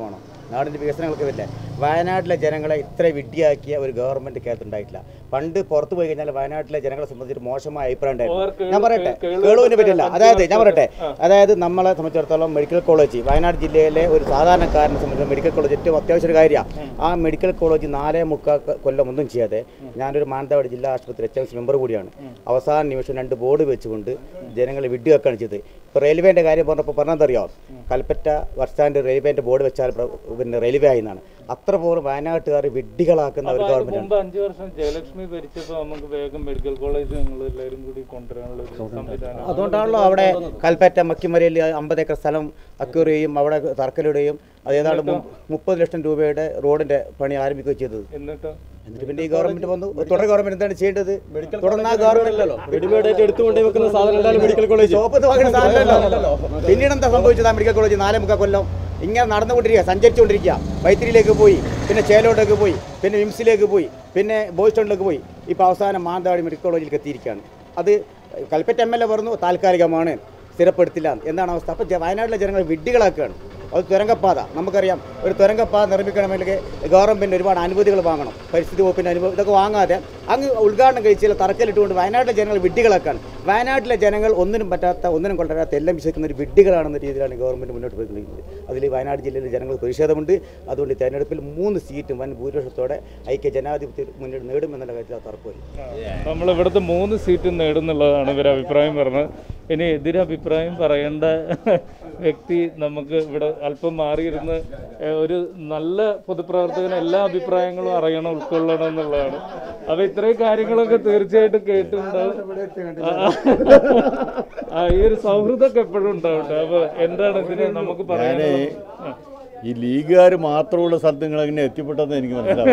നാടിൻ്റെ വികസനങ്ങൾക്ക് വരില്ല വയനാട്ടിലെ ജനങ്ങളെ ഇത്ര വിഡ്ഢിയാക്കിയ ഒരു ഗവൺമെൻറ് കേരളത്തിൽ ഉണ്ടായിട്ടില്ല പണ്ട് പുറത്ത് പോയി കഴിഞ്ഞാൽ വയനാട്ടിലെ ജനങ്ങളെ സംബന്ധിച്ച് മോശമായ അഭിപ്രായം ഉണ്ടായിരുന്നു ഞാൻ പറയട്ടെ കേളുവിനെ പറ്റില്ല അതായത് ഞാൻ പറയട്ടെ അതായത് നമ്മളെ സംബന്ധിച്ചിടത്തോളം മെഡിക്കൽ കോളേജ് വയനാട് ജില്ലയിലെ ഒരു സാധാരണക്കാരനെ സംബന്ധിച്ച് മെഡിക്കൽ കോളേജ് ഏറ്റവും അത്യാവശ്യ ഒരു കാര്യമാണ് ആ മെഡിക്കൽ കോളേജ് നാലേ മുക്കാൽ കൊല്ലം ഒന്നും ചെയ്യാതെ ഞാനൊരു മാനന്തവാടി ജില്ലാ ആശുപത്രി എച്ച് എം സി മെമ്പർ കൂടിയാണ് അവസാന നിമിഷം രണ്ട് ബോർഡ് വെച്ചുകൊണ്ട് ജനങ്ങളെ വിഡ്ഢിയാക്കുകയാണ് ചെയ്തത് ഇപ്പോൾ റെയിൽവേൻ്റെ കാര്യം പറഞ്ഞപ്പോൾ പറഞ്ഞതറിയോ കൽപ്പറ്റ ബസ് സ്റ്റാൻഡ് റെയിൽവേൻ്റെ ബോർഡ് വെച്ചാൽ പ്ര- പിന്നെ റെയിൽവേ ആയി എന്നാണ് അത്ര പോലും വയനാട്ടുകാർ വിഡ്ഢികളാക്കുന്ന ഒരു അപ്പൊ അതിന് ഗവൺമെൻറ് മുമ്പ് അഞ്ചു വർഷം ജയലക്ഷ്മി ഭരിച്ചപ്പോ നമുക്ക് വേഗം മെഡിക്കൽ കോളേജ് ഞങ്ങൾ എല്ലാവരും കൂടി കൊണ്ടുവരാനുള്ള ഒരു സംവിധാനം അതുകൊണ്ടാണല്ലോ അവിടെ കൽപ്പറ്റ മക്കിമരയിൽ അമ്പത് ഏക്കർ സ്ഥലം അക്യൂറുകയും അവിടെ തറക്കലിടുകയും അത് ഏതാണ്ട് മു- മുപ്പത് ലക്ഷം രൂപയുടെ റോഡിന്റെ പണി ആരംഭിക്കുകയും ചെയ്തത് എന്നിട്ടോ എന്നിട്ട് പിന്നെ ഈ ഗവൺമെന്റ് വന്നു തുടർ ഗവൺമെന്റ് എന്താണ് ചെയ്യേണ്ടത് തുടർന്ന് ആ ഗവൺമെന്റ് റെഡിമെയ്ഡ് ആയിട്ട് എടുത്തുകൊണ്ടേ വെക്കുന്ന സാധനം ഉണ്ടായാലും മെഡിക്കൽ കോളേജ് ഷോപ്പ് വാങ്ങുന്ന സാധനമല്ലല്ലോ പിന്നീട് എന്താ സംഭവിച്ചത് ആ മെഡിക്കൽ കോളേജ് നാലേ മുക്കാൽ കൊല്ലം ഇങ്ങനെ നടന്നുകൊണ്ടിരിക്കുക സഞ്ചരിച്ചുകൊണ്ടിരിക്കുക വൈത്തിരിയിലേക്ക് പോയി പിന്നെ ചേലോട്ടേക്ക് പോയി പിന്നെ വിംസിലേക്ക് പോയി പിന്നെ ബോയ്സ്റ്റോണിലേക്ക് പോയി ഇപ്പോൾ അവസാനം മാനന്തവാടി മെഡിക്കൽ കോളേജിലേക്ക് എത്തിയിരിക്കുകയാണ് അത് കൽപ്പറ്റ എം എൽ എ പറഞ്ഞു താൽക്കാലികമാണ് സ്ഥിരപ്പെടുത്തില്ല എന്ന്. എന്താണ് അവസ്ഥ അപ്പോൾ വയനാട്ടിലെ ജനങ്ങൾ വിഡ്ഢികളാക്കുകയാണ് അത് തുരങ്കപ്പാത നമുക്കറിയാം ഒരു തുരങ്കപ്പാത നിർമ്മിക്കണമെങ്കിൽ ഗവൺമെൻറ് ഒരുപാട് അനുമതികൾ വാങ്ങണം പരിസ്ഥിതി വകുപ്പിൻ്റെ അനുമതി ഇതൊക്കെ വാങ്ങാതെ അങ്ങ് ഉദ്ഘാടനം കഴിച്ചാൽ തറക്കലിട്ടുകൊണ്ട് വയനാട്ടിലെ ജനങ്ങൾ വിഡ്ഢികളാക്കാണ് വയനാട്ടിലെ ജനങ്ങൾ ഒന്നിനും പറ്റാത്ത ഒന്നിനും കൊണ്ടുവരാത്ത എല്ലാം വിശ്വസിക്കുന്ന ഒരു വിഡ്ഢികളാണെന്ന രീതിയിലാണ് ഗവൺമെൻറ് മുന്നോട്ട് പോയിക്കൊണ്ടിരിക്കുന്നത് അതിൽ വയനാട് ജില്ലയിലെ ജനങ്ങൾ പ്രതിഷേധമുണ്ട് അതുകൊണ്ട് തെരഞ്ഞെടുപ്പിൽ മൂന്ന് സീറ്റും വൻ ഭൂരിപക്ഷത്തോടെ ഐക്യ ജനാധിപത്യ മുന്നേറ്റ് നേടുമെന്നുള്ള കാര്യത്തിൽ തർക്കമില്ല നമ്മൾ ഇവിടുത്തെ മൂന്ന് സീറ്റ് നേടുന്നുള്ളതാണ് ഇവർ അഭിപ്രായം പറഞ്ഞത് ഇനി എതിരഭിപ്രായം പറയേണ്ട വ്യക്തി നമുക്ക് ഇവിടെ അല്പം മാറിയിരുന്ന് ഏഹ്, ഒരു നല്ല പൊതുപ്രവർത്തകന് എല്ലാ അഭിപ്രായങ്ങളും അറിയണം ഉൾക്കൊള്ളണം എന്നുള്ളതാണ് അപ്പൊ ഇത്രയും കാര്യങ്ങളൊക്കെ തീർച്ചയായിട്ടും കേട്ടിട്ടുണ്ടാവും ആ, ആ ഈ ഒരു സൗഹൃദമൊക്കെ എപ്പോഴും ഉണ്ടാവട്ടെ അപ്പൊ എന്താണ് ഇതിന് നമുക്ക് പറയാനുള്ളത് ആ. ഈ ലീഗുകാർ മാത്രമുള്ള സ്ഥലത്ത് നിങ്ങൾ എങ്ങനെ എത്തിപ്പെട്ടതെന്ന് എനിക്ക് മനസ്സിലാവും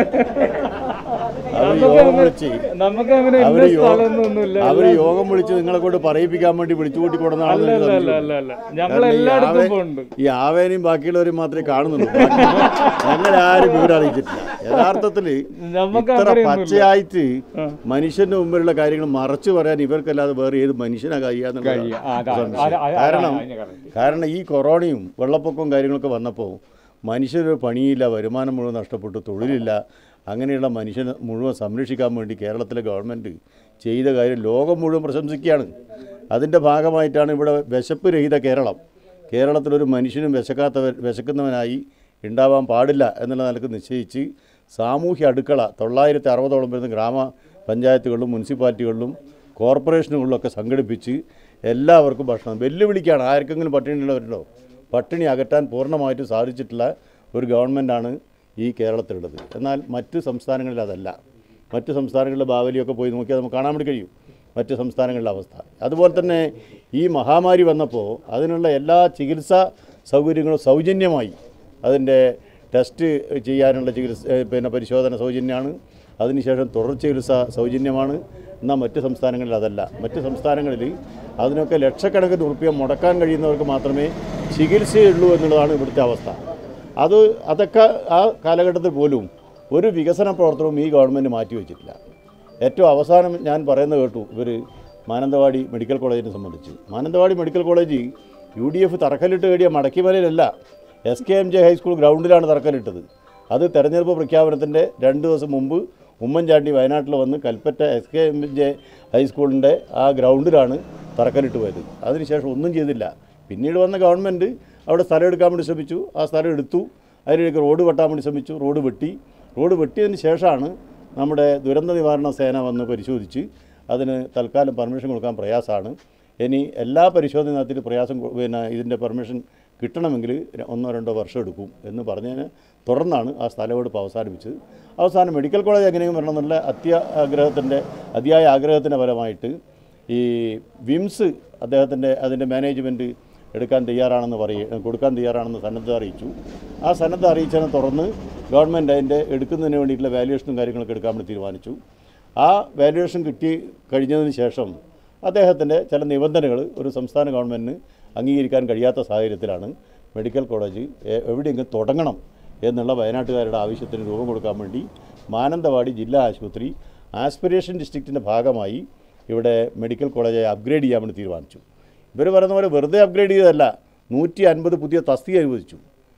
അവർ നമുക്ക് യോഗം അങ്ങനെ- വിളിച്ച് നമുക്ക് അങ്ങനെ ഇന്ന അവർ സ്ഥലമൊന്നുമില്ല. അവർ എല്ലാ- യോഗം വിളിച്ച് നിങ്ങളെ കൊണ്ട് പറയിപ്പിക്കാൻ വേണ്ടി വിളിച്ചു കൂട്ടി അല്ല, അല്ല, അല്ല, അല്ല, അല്ല. ഞങ്ങൾ എല്ലായിടത്തും പോകുന്നുണ്ട്. ഈ ആവേനെയും ബാക്കിയുള്ളവരും മാത്രമേ കാണുന്നുള്ളൂ ഞങ്ങൾ ആരും വിവരം അറിയിച്ചിട്ടില്ല യഥാർത്ഥത്തിൽ നമുക്ക് ഇത്ര അങ്ങനെയൊന്നുമില്ല. പച്ചയായിട്ട് മനുഷ്യന്റെ മുമ്പിലുള്ള കാര്യങ്ങൾ മറച്ചു പറയാൻ ഇവർക്കല്ലാതെ വേറെ ഏത് മനുഷ്യനാ കഴിയാന്നുള്ള കഴിയുക. ആ, അതാ- സംശയം. അത് അത് കാരണം അതിന് correct. കാരണം ഈ കൊറോണയും വെള്ളപ്പൊക്കവും കാര്യങ്ങളൊക്കെ വന്നപ്പോൾ മനുഷ്യരൊരു പണിയില്ല വരുമാനം മുഴുവൻ നഷ്ടപ്പെട്ടു തൊഴിലില്ല അങ്ങനെയുള്ള മനുഷ്യനെ മുഴുവൻ സംരക്ഷിക്കാൻ വേണ്ടി കേരളത്തിലെ ഗവൺമെൻറ് ചെയ്ത കാര്യം ലോകം മുഴുവൻ പ്രശംസിക്കുകയാണ് അതിൻ്റെ ഭാഗമായിട്ടാണ് ഇവിടെ വിശപ്പ് രഹിത കേരളം കേരളത്തിലൊരു മനുഷ്യനും വിശക്കാത്ത വിശക്കുന്നവനായി ഉണ്ടാവാൻ പാടില്ല എന്നുള്ള നിലക്ക് നിശ്ചയിച്ച് സാമൂഹ്യ അടുക്കള തൊള്ളായിരത്തി അറുപതോളം വരുന്ന ഗ്രാമ പഞ്ചായത്തുകളിലും മുനിസിപ്പാലിറ്റികളിലും കോർപ്പറേഷനുകളിലൊക്കെ സംഘടിപ്പിച്ച് എല്ലാവർക്കും ഭക്ഷണം വെല്ലുവിളിക്കാണ് ആർക്കെങ്കിലും പട്ടിണിയുള്ളവരുണ്ടോ പട്ടിണി അകറ്റാൻ പൂർണ്ണമായിട്ടും സാധിച്ചിട്ടുള്ള ഒരു ഗവൺമെൻറ്റാണ് ഈ കേരളത്തിലുള്ളത് എന്നാൽ മറ്റ് സംസ്ഥാനങ്ങളിൽ അതല്ല മറ്റ് സംസ്ഥാനങ്ങളിലെ ബാവലിയൊക്കെ പോയി നോക്കിയാൽ നമുക്ക് കാണാൻ വേണ്ടി കഴിയും മറ്റ് സംസ്ഥാനങ്ങളിലെ അവസ്ഥ അതുപോലെ തന്നെ ഈ മഹാമാരി വന്നപ്പോൾ അതിനുള്ള എല്ലാ ചികിത്സാ സൗകര്യങ്ങളും സൗജന്യമായി അതിൻ്റെ ടെസ്റ്റ് ചെയ്യാനുള്ള ചികിത്സ ഏ, പിന്നെ പരിശോധന സൗജന്യമാണ് അതിനുശേഷം തുടർ ചികിത്സ സൗജന്യമാണ് എന്നാൽ മറ്റ് സംസ്ഥാനങ്ങളിൽ അതല്ല മറ്റ് സംസ്ഥാനങ്ങളിൽ അതിനൊക്കെ ലക്ഷക്കണക്കിന് ഉറുപ്പ്യ മുടക്കാൻ കഴിയുന്നവർക്ക് മാത്രമേ ചികിത്സയുള്ളൂ എന്നുള്ളതാണ് ഇവിടുത്തെ അവസ്ഥ അത് അതൊക്കെ ആ കാലഘട്ടത്തിൽ പോലും ഒരു വികസന പ്രവർത്തനവും ഈ ഗവൺമെൻറ് മാറ്റിവെച്ചിട്ടില്ല ഏറ്റവും അവസാനം ഞാൻ പറയുന്നത് കേട്ടു ഇവർ മാനന്തവാടി മെഡിക്കൽ കോളേജിനെ സംബന്ധിച്ച് Mananthavady medical college U D F തറക്കല്ലിട്ട് നേടിയ മടക്കിമലയിലല്ല S K M J high school ഗ്രൗണ്ടിലാണ് തറക്കല്ലിട്ടത് അത് തെരഞ്ഞെടുപ്പ് പ്രഖ്യാപനത്തിൻ്റെ രണ്ട് ദിവസം മുമ്പ് ഉമ്മൻചാണ്ടി വയനാട്ടിൽ വന്ന് Kalpetta S K M J ഹൈസ്കൂളിൻ്റെ ആ ഗ്രൗണ്ടിലാണ് തറക്കല്ലിട്ട് പോയത് അതിനുശേഷം ഒന്നും ചെയ്തില്ല പിന്നീട് വന്ന ഗവൺമെൻറ് അവിടെ സ്ഥലം എടുക്കാൻ വേണ്ടി ശ്രമിച്ചു ആ സ്ഥലം എടുത്തു അതിലേക്ക് റോഡ് വെട്ടാൻ വേണ്ടി ശ്രമിച്ചു റോഡ് വെട്ടി റോഡ് വെട്ടിയതിന് ശേഷമാണ് നമ്മുടെ ദുരന്ത നിവാരണ സേന വന്ന് പരിശോധിച്ച് അതിന് തൽക്കാലം പെർമിഷൻ കൊടുക്കാൻ പ്രയാസമാണ് ഇനി എല്ലാ പരിശോധന നടത്തിയിട്ട് പ്രയാസം കൊ- പിന്നെ ഇതിൻ്റെ പെർമിഷൻ കിട്ടണമെങ്കിൽ ര- ഒന്നോ രണ്ടോ വർഷം എടുക്കും എന്ന് പറഞ്ഞതിന് തുടർന്നാണ് ആ സ്ഥലമെടുപ്പ് അവസാനിപ്പിച്ചത് അവസാനം മെഡിക്കൽ കോളേജ് എങ്ങനെയും വരണം എന്നുള്ള അത്യ ആഗ്രഹത്തിൻ്റെ അതിയായ ആഗ്രഹത്തിൻ്റെ ഫലമായിട്ട് ഈ വിംസ് അദ്ദേഹത്തിൻ്റെ അതിൻ്റെ മാനേജ്മെൻറ്റ് എടുക്കാൻ തയ്യാറാണെന്ന് പറയ കൊടുക്കാൻ തയ്യാറാണെന്ന് സന്നദ്ധ അറിയിച്ചു ആ സന്നദ്ധ അറിയിച്ചതിനെ തുടർന്ന് ഗവൺമെൻറ് അതിൻ്റെ എടുക്കുന്നതിന് വേണ്ടിയിട്ടുള്ള വാല്യുവേഷനും കാര്യങ്ങളൊക്കെ എടുക്കാൻ വേണ്ടി തീരുമാനിച്ചു ആ വാല്യുവേഷൻ കിട്ടി കഴിഞ്ഞതിന് ശേഷം അദ്ദേഹത്തിൻ്റെ ചില നിബന്ധനകൾ ഒരു സംസ്ഥാന ഗവൺമെൻറ്റിന് അംഗീകരിക്കാൻ കഴിയാത്ത സാഹചര്യത്തിലാണ് മെഡിക്കൽ കോളേജ് എ- എവിടെയെങ്കിലും തുടങ്ങണം എന്നുള്ള വയനാട്ടുകാരുടെ ആവശ്യത്തിന് രൂപം കൊടുക്കാൻ വേണ്ടി മാനന്തവാടി ജില്ലാ ആശുപത്രി ആസ്പിരേഷൻ ഡിസ്ട്രിക്റ്റിൻ്റെ ഭാഗമായി ഇവിടെ മെഡിക്കൽ കോളേജായി അപ്ഗ്രേഡ് ചെയ്യാൻ വേണ്ടി തീരുമാനിച്ചു ഇവർ പറയുന്ന പോലെ വെറുതെ അപ്ഗ്രേഡ് ചെയ്തതല്ല നൂറ്റി അൻപത് പുതിയ തസ്തിക അനുവദിച്ചു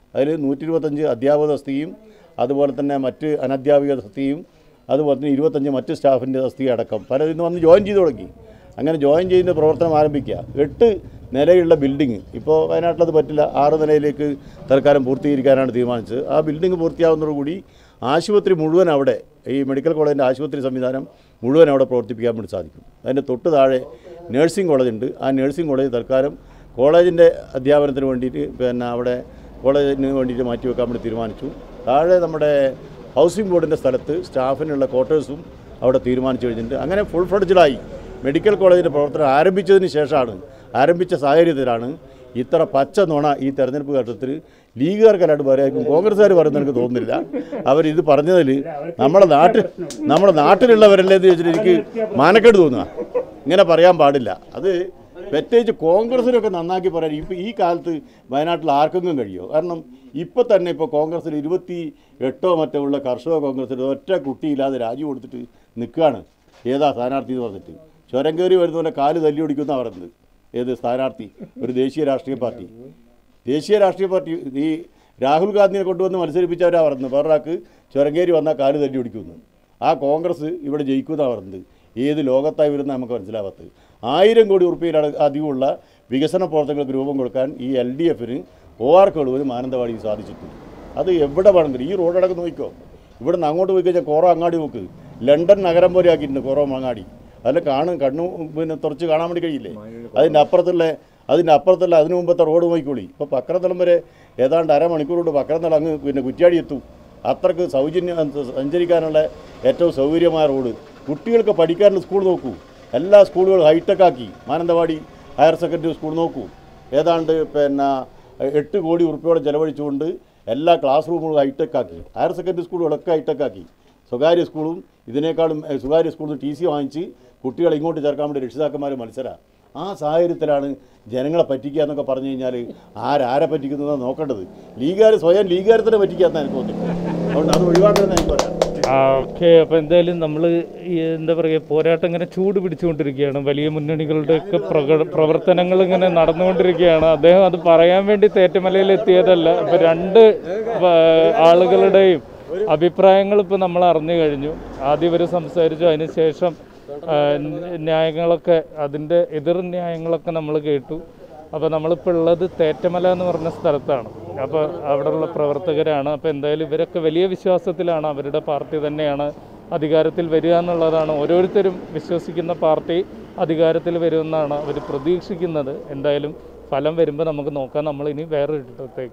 അതിൽ നൂറ്റി ഇരുപത്തഞ്ച് അധ്യാപക തസ്തികയും അതുപോലെ തന്നെ മറ്റ് അനധ്യാപിക തസ്തികയും അതുപോലെ തന്നെ ഇരുപത്തഞ്ച് മറ്റ് സ്റ്റാഫിൻ്റെ തസ്തിക അടക്കം പലരും ഇന്ന് വന്ന് ജോയിൻ ചെയ്ത് തുടങ്ങി അങ്ങനെ ജോയിൻ ചെയ്യുന്ന പ്രവർത്തനം ആരംഭിക്കുക എട്ട് നിലയുള്ള ബിൽഡിങ് ഇപ്പോൾ വയനാട്ടിലത് പറ്റില്ല ആറ് നിലയിലേക്ക് തൽക്കാലം പൂർത്തീകരിക്കാനാണ് തീരുമാനിച്ചത് ആ ബിൽഡിംഗ് പൂർത്തിയാവുന്നതോടുകൂടി ആശുപത്രി മുഴുവൻ അവിടെ ഈ മെഡിക്കൽ കോളേജിൻ്റെ ആശുപത്രി സംവിധാനം മുഴുവൻ അവിടെ പ്രവർത്തിപ്പിക്കാൻ വേണ്ടി സാധിക്കും അതിൻ്റെ തൊട്ട് താഴെ നഴ്സിംഗ് കോളേജ് ഉണ്ട് ആ നഴ്സിംഗ് കോളേജ് തൽക്കാലം കോളേജിൻ്റെ അധ്യാപനത്തിന് വേണ്ടിയിട്ട് പിന്നെ അവിടെ കോളേജിന് വേണ്ടിയിട്ട് മാറ്റി വെക്കാൻ വേണ്ടി തീരുമാനിച്ചു താഴെ നമ്മുടെ ഹൗസിംഗ് ബോർഡിൻ്റെ സ്ഥലത്ത് സ്റ്റാഫിനുള്ള ക്വാർട്ടേഴ്സും അവിടെ തീരുമാനിച്ചു കഴിഞ്ഞിട്ടുണ്ട് അങ്ങനെ ഫുൾ ഫ്ലഡ്ജഡായി മെഡിക്കൽ കോളേജിൻ്റെ പ്രവർത്തനം ആരംഭിച്ചതിന് ശേഷമാണ് ആരംഭിച്ച സാഹചര്യത്തിലാണ് ഇത്ര പച്ച നുണ ഈ തെരഞ്ഞെടുപ്പ് ഘട്ടത്തിൽ ലീഗുകാർക്കല്ലാണ്ട് പറയായിരിക്കും കോൺഗ്രസ്സുകാർ പറയുന്നത് എനിക്ക് തോന്നുന്നില്ല അവരിത് പറഞ്ഞതിൽ നമ്മുടെ നാട്ടിൽ നമ്മുടെ നാട്ടിലുള്ളവരല്ലേ എന്ന് ചോദിച്ചിട്ട് എനിക്ക് മാനക്കേട് തോന്നുക ഇങ്ങനെ പറയാൻ പാടില്ല അത് പ്രത്യേകിച്ച് കോൺഗ്രസിനൊക്കെ നന്നാക്കി പറയാൻ ഇപ്പോൾ ഈ കാലത്ത് വയനാട്ടിൽ ആർക്കെങ്കിലും കഴിയുമോ കാരണം ഇപ്പോൾ തന്നെ ഇപ്പോൾ കോൺഗ്രസ്സിൽ ഇരുപത്തി എട്ടോ മറ്റോ ഉള്ള കർഷക കോൺഗ്രസ്സിൽ ഒറ്റ കുട്ടിയില്ലാതെ രാജി കൊടുത്തിട്ട് നിൽക്കുകയാണ് ഏതാ സ്ഥാനാർത്ഥി എന്ന് പറഞ്ഞിട്ട് ചുരം കയറി വരുന്ന പോലെ കാല് തല്ലി ഓടിക്കുന്ന പറയുന്നത് ഏത് സ്ഥാനാർത്ഥി ഒരു ദേശീയ രാഷ്ട്രീയ പാർട്ടി ദേശീയ രാഷ്ട്രീയ പാർട്ടി ഈ രാഹുൽ ഗാന്ധിയെ കൊണ്ടുവന്ന് മത്സരിപ്പിച്ചവരാ പറയുന്നത് വേറൊരാൾക്ക് ചുരങ്കേരി വന്നാൽ കാല് തല്ലി ഓടിക്കുന്നു ആ കോൺഗ്രസ് ഇവിടെ ജയിക്കുമെന്നാണ് പറയുന്നത് ഏത് ലോകത്തായി വരുന്ന നമുക്ക് മനസ്സിലാവാത്തത് ആയിരം കോടി ഉറുപ്പിയിലാണ് അധികമുള്ള വികസന പ്രവർത്തനങ്ങൾക്ക് രൂപം കൊടുക്കാൻ ഈ എൽ ഡി എഫിന് ഒ ആർ കടുവിന് മാനന്തവാടി സാധിച്ചിട്ടുണ്ട് അത് എവിടെ വേണമെങ്കിലും ഈ റോഡടക്കം നോക്കിക്കോ ഇവിടെ നിന്ന് അങ്ങോട്ട് പോയി കഴിഞ്ഞാൽ കോറോ അങ്ങാടി നോക്ക് ലണ്ടൻ നഗരം പോലെ ആക്കിയിട്ടുണ്ട് കോറോ അങ്ങാടി അതിൽ കാണും കണ്ണു പിന്നെ തുറച്ച് കാണാൻ വേണ്ടി കഴിയില്ലേ അതിൻ്റെ അപ്പുറത്തുള്ള അതിൻ്റെ അപ്പുറത്തുള്ള അതിന് മുമ്പത്തെ റോഡ് നോക്കിക്കോളി ഇപ്പോൾ പക്രത്തലം വരെ ഏതാണ്ട് അരമണിക്കൂർ കൊണ്ട് പക്രത്തലം അങ്ങ് പിന്നെ കുറ്റ്യാടി എത്തും അത്രക്ക് സൗജന്യം സഞ്ചരിക്കാനുള്ള ഏറ്റവും സൗകര്യമായ റോഡ് കുട്ടികൾക്ക് പഠിക്കാനുള്ള സ്കൂൾ നോക്കൂ എല്ലാ സ്കൂളുകളും ഹൈടെക് ആക്കി മാനന്തവാടി ഹയർ സെക്കൻഡറി സ്കൂൾ നോക്കൂ ഏതാണ്ട് പിന്നെ എട്ട് കോടി ഉറുപ്പിയോടെ ചെലവഴിച്ചുകൊണ്ട് എല്ലാ ക്ലാസ് റൂമുകളും ഹൈടെക് ആക്കി ഹയർ സെക്കൻഡറി സ്കൂളുകളൊക്കെ ഹൈടെക് ആക്കി സ്വകാര്യ സ്കൂളും ഇതിനേക്കാളും ഏഹ്, സ്വകാര്യ സ്കൂളിൽ ടി സി വാങ്ങിച്ച് കുട്ടികളെ ഇങ്ങോട്ട് ചേർക്കാൻ വേണ്ടി രക്ഷിതാക്കന്മാർ മത്സരമാണ് ആ സാഹചര്യത്തിലാണ് ജനങ്ങളെ പറ്റിക്കുക എന്നൊക്കെ പറഞ്ഞു കഴിഞ്ഞാൽ ആരാരെ പറ്റിക്കുന്നതാണ് നോക്കേണ്ടത് ലീഗുകാർ സ്വയം ലീഗുകാരെ തന്നെ പറ്റിക്കാത്ത എനിക്ക് തോന്നുന്നു അതുകൊണ്ട് അത് ഒഴിവാക്കണമെന്ന് എനിക്ക് പറയാം ഓക്കെ അപ്പോൾ എന്തായാലും നമ്മൾ എന്താ പറയുക പോരാട്ടം ഇങ്ങനെ ചൂട് പിടിച്ചുകൊണ്ടിരിക്കുകയാണ് വലിയ മുന്നണികളുടെയൊക്കെ പ്രക പ്രവർത്തനങ്ങൾ ഇങ്ങനെ നടന്നുകൊണ്ടിരിക്കുകയാണ് അദ്ദേഹം അത് പറയാൻ വേണ്ടി തേറ്റമലയിൽ എത്തിയതല്ല ഇപ്പോൾ രണ്ട് വ- ആളുകളുടെയും അഭിപ്രായങ്ങൾ ഇപ്പോൾ നമ്മൾ അറിഞ്ഞു കഴിഞ്ഞു ആദ്യം ഇവർ സംസാരിച്ചു അതിനുശേഷം ആ, ന്യായങ്ങളൊക്കെ അതിൻ്റെ എതിർ ന്യായങ്ങളൊക്കെ നമ്മൾ കേട്ടു അപ്പോൾ നമ്മളിപ്പോൾ ഉള്ളത് തേറ്റമല എന്ന് പറഞ്ഞ സ്ഥലത്താണ് അപ്പോൾ അവിടെയുള്ള പ്രവർത്തകരാണ് അപ്പോൾ എന്തായാലും ഇവരൊക്കെ വലിയ വിശ്വാസത്തിലാണ് അവരുടെ പാർട്ടി തന്നെയാണ് അധികാരത്തിൽ വരിക എന്നുള്ളതാണ് ഓരോരുത്തരും വിശ്വസിക്കുന്ന പാർട്ടി അധികാരത്തിൽ വരുമെന്നാണ് അവർ പ്രതീക്ഷിക്കുന്നത് എന്തായാലും ഫലം വരുമ്പോൾ നമുക്ക് നോക്കാം നമ്മൾ ഇനി വേറൊരിടത്തേക്ക്